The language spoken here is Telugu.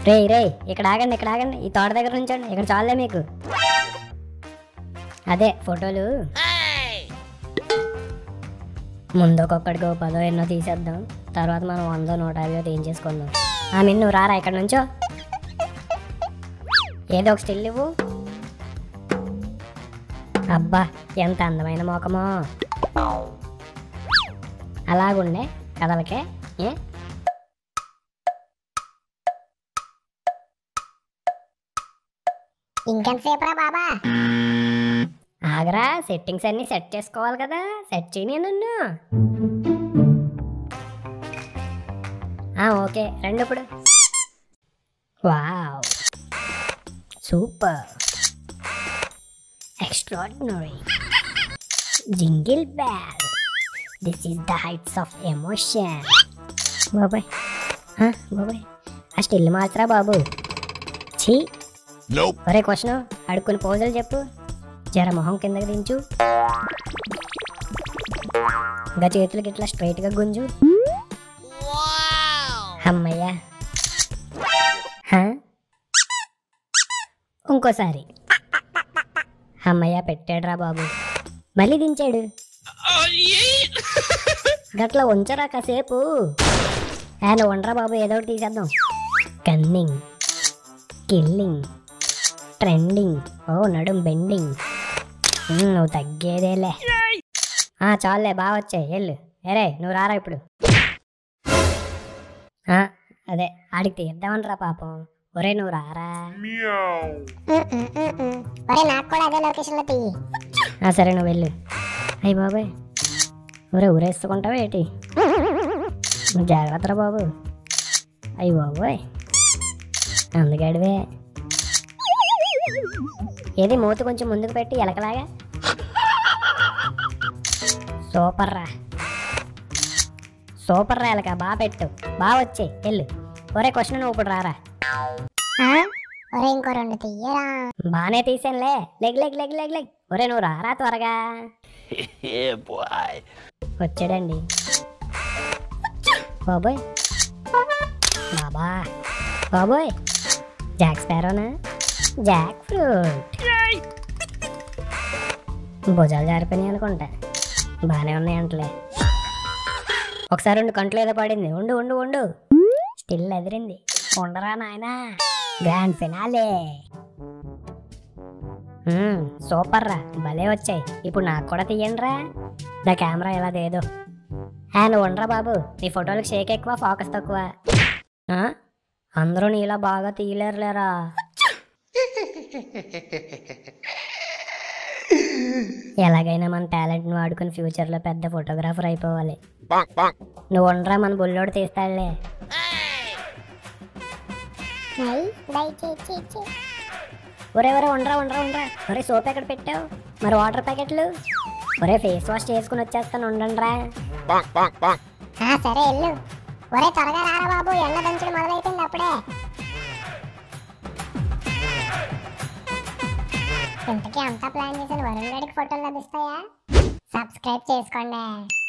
రే రే ఇక్కడ ఆగండి ఇక్కడ ఆగండి ఈ తోట దగ్గర నుంచండి ఇక్కడ చాలే మీకు అదే ఫోటోలు ముందు ఒక్కొక్కడికి ఓ పదో ఎన్నో తీసేద్దాం తర్వాత మనం వందో నూట యాభై తీయించేసుకుందాం ఆ మిన్ను రారా ఇక్కడ నుంచో ఏదో ఒక స్టిల్ ఇవ్వు అబ్బా ఎంత అందమైన మోకమో అలాగుండే కదలకే ఏ ఇంకెంతసేపు రా బాబా ఆగరా సెట్టింగ్స్ అన్ని సెట్ చేసుకోవాలి కదా సెట్ చేయని నన్ను ఆ, ఓకే రండి ఇప్పుడు wow super extraordinary jingle bag this is the heights of emotion బాబాయ్ ఆ, బాబాయ్ ఆ స్టిల్ మార్చరా బాబు ఛీ Nope. ఒరే క్వశ్చన్ అడుక్కుని పోజులు చెప్పు జర మొహం కిందకి దించు ఇంకా చేతులకి ఇట్లా స్ట్రైట్ గా గుంజు అమ్మయ్యా హ? ఇంకోసారి అమ్మయ్య పెట్టాడురా బాబు మళ్ళీ దించాడు గట్ల ఉంచరా కాసేపు ఆయన ఉండరా బాబు ఏదో ఒకటి తీసేద్దాం కన్నింగ్ కిల్లింగ్ ట్రెండింగ్ ఓ నడుం బెండింగ్ ఉమ్, నువ్వు తగ్గేదేలే ఆ చాలులే బాగా వచ్చాయి వెళ్ళు ఏరే నువ్వు రారా ఇప్పుడు ఆ, అదే ఆడికి తీద్దామనరా పాపం ఒరే నువ్వు రారా ఒరే నాకు కూడా అదే లొకేషన్ లో తీయి ఆ, సరే నువ్వు వెళ్ళు అయ్యి బాబాయ్ ఒరే ఊరేసుకుంటావా ఏంటి నువ్వు జాగ్రత్తరా బాబు అయ్యి బాబోయ్ అందుకడివే ఏది మూత కొంచెం ముందుకు పెట్టి ఎలకలాగా సూపర్ రా సూపర్ రా ఎలక బాగా పెట్టు బాగా వచ్చాయి వెళ్ళు ఒరే క్వశ్చన్ నువ్వు ఇప్పుడు రారా ఆ? ఒరే ఇంకో రెండు తీయరా బాగానే తీసానులే లెగ్ లెగ్ లెగ్ లెగ్ లెగ్ ఒరే నువ్వు రారా త్వరగా Yeah, boy. వచ్చాడండి బాబోయ్ బాబా బాబోయ్ జాక్ స్పారోనా జాక్ ఫ్రూట్ భుజాలు జారిపోయినాయి అనుకుంటా బాగానే ఉన్నాయి అంటలే ఒకసారి రెండు కంట్లో ఏదో పడింది ఉండు ఉండు ఉండు స్టిల్ ఎదిరింది ఉండరా నాయనా గ్రాండ్ ఫినాలే మ్మ్, సూపర్ రా భలే వచ్చాయి ఇప్పుడు నాకు కూడా తీయండి రా దా కెమెరా ఎలా దేదో ఆ నువ్వు ఉండరా బాబు నీ ఫోటోలకు షేక్ ఎక్కువ ఫోకస్ తక్కువ ఆ? అందరూ నీలా బాగా తీయలేరులేరా ఎలాగైనా మన టాలెంట్ని వాడుకుని ఫ్యూచర్లో పెద్ద ఫోటోగ్రాఫర్ అయిపోవాలి Bonk, bonk. నువ్వు ఉండరా మన బుల్లోడు తీస్తాడులే అయ్యి దయచేసి ఇచ్చి ఒరే ఒరే ఉండరా ఉండరా ఉండరా ఒరే సోప్ ఎక్కడ పెట్టావు మరి వాటర్ ప్యాకెట్లు ఒరే ఫేస్ వాష్ చేసుకుని వచ్చేస్తాను ఉండండి రా Bonk, bonk, bonk. ఆ, సరే వెళ్ళు ఒరే త్వరగా రారా బాబు ఎండ దంచడం మొదలైపోయింది అప్పుడే ఇంతకీ అంతా ప్లాన్ చేసిన వరుణ్ గడికి ఫోటోలు లభిస్తాయా సబ్స్క్రైబ్ చేసుకోండి